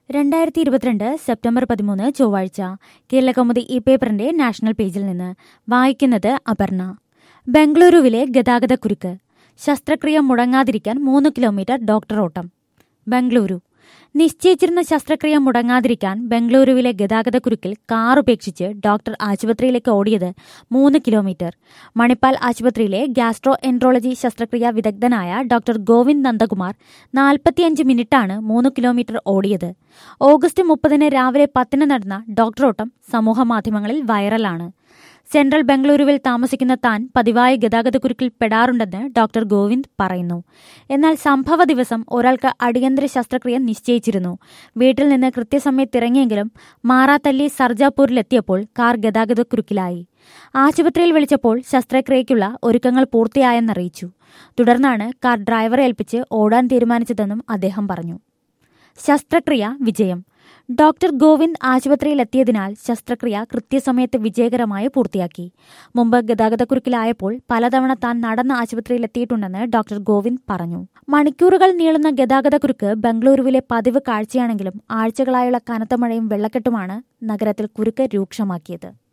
രണ്ടായിരത്തി ഇരുപത്തിരണ്ട് സെപ്റ്റംബർ പതിമൂന്ന് ചൊവ്വാഴ്ച കേരളകൗമുദി ഈ പേപ്പറിന്റെ നാഷണൽ പേജിൽ നിന്ന് വായിക്കുന്നത് അപർണ ബംഗളൂരുവിലെ ഗതാഗതക്കുരുക്ക് ശസ്ത്രക്രിയ മുടങ്ങാതിരിക്കാൻ മൂന്ന് കിലോമീറ്റർ ഡോക്ടർ ഓട്ടം ബംഗളൂരു നിശ്ചയിച്ചിരുന്ന ശസ്ത്രക്രിയ മുടങ്ങാതിരിക്കാൻ ബംഗളൂരുവിലെ ഗതാഗതക്കുരുക്കിൽ കാർ ഉപേക്ഷിച്ച് ഡോക്ടർ ആശുപത്രിയിലേക്ക് ഓടിയത് മൂന്ന് കിലോമീറ്റർ മണിപ്പാൽ ആശുപത്രിയിലെ ഗ്യാസ്ട്രോ എൻട്രോളജി ശസ്ത്രക്രിയ വിദഗ്ധനായ ഡോക്ടർ ഗോവിന്ദ് നന്ദകുമാർ നാൽപ്പത്തിയഞ്ച് മിനിറ്റാണ് മൂന്ന് കിലോമീറ്റർ ഓടിയത് ഓഗസ്റ്റ് മുപ്പതിന് രാവിലെ പത്തിന് നടന്ന ഡോക്ടറോട്ടം സമൂഹമാധ്യമങ്ങളിൽ വൈറലാണ് സെൻട്രൽ ബംഗളൂരുവിൽ താമസിക്കുന്ന താൻ പതിവായ ഗതാഗതക്കുരുക്കിൽ പെടാറുണ്ടെന്ന് ഡോക്ടർ ഗോവിന്ദ് പറയുന്നു എന്നാൽ സംഭവ ദിവസം ഒരാൾക്ക് അടിയന്തര ശസ്ത്രക്രിയ നിശ്ചയിച്ചിരുന്നു വീട്ടിൽ നിന്ന് കൃത്യസമയത്ത് ഇറങ്ങിയെങ്കിലും മാറാത്തല്ലി സർജാപൂരിലെത്തിയപ്പോൾ കാർ ഗതാഗതക്കുരുക്കിലായി ആശുപത്രിയിൽ വിളിച്ചപ്പോൾ ശസ്ത്രക്രിയയ്ക്കുള്ള ഒരുക്കങ്ങൾ പൂർത്തിയായെന്നറിയിച്ചു തുടർന്നാണ് കാർ ഡ്രൈവറെ ഏൽപ്പിച്ച് ഓടാൻ തീരുമാനിച്ചതെന്നും അദ്ദേഹം പറഞ്ഞു ശസ്ത്രക്രിയ വിജയം ഡോക്ടർ ഗോവിന്ദ് ആശുപത്രിയിലെത്തിയതിനാൽ ശസ്ത്രക്രിയ കൃത്യസമയത്ത് വിജയകരമായി പൂർത്തിയാക്കി മുമ്പ് ഗതാഗതക്കുരുക്കിലായപ്പോൾ പലതവണ താൻ നടന്ന ആശുപത്രിയിലെത്തിയിട്ടുണ്ടെന്ന് ഡോക്ടർ ഗോവിന്ദ് പറഞ്ഞു മണിക്കൂറുകൾ നീളുന്ന ഗതാഗതക്കുരുക്ക് ബംഗളൂരുവിലെ പതിവ് കാഴ്ചയാണെങ്കിലും ആഴ്ചകളായുള്ള കനത്ത മഴയും വെള്ളക്കെട്ടുമാണ് നഗരത്തിൽ കുരുക്ക് രൂക്ഷമാക്കിയത്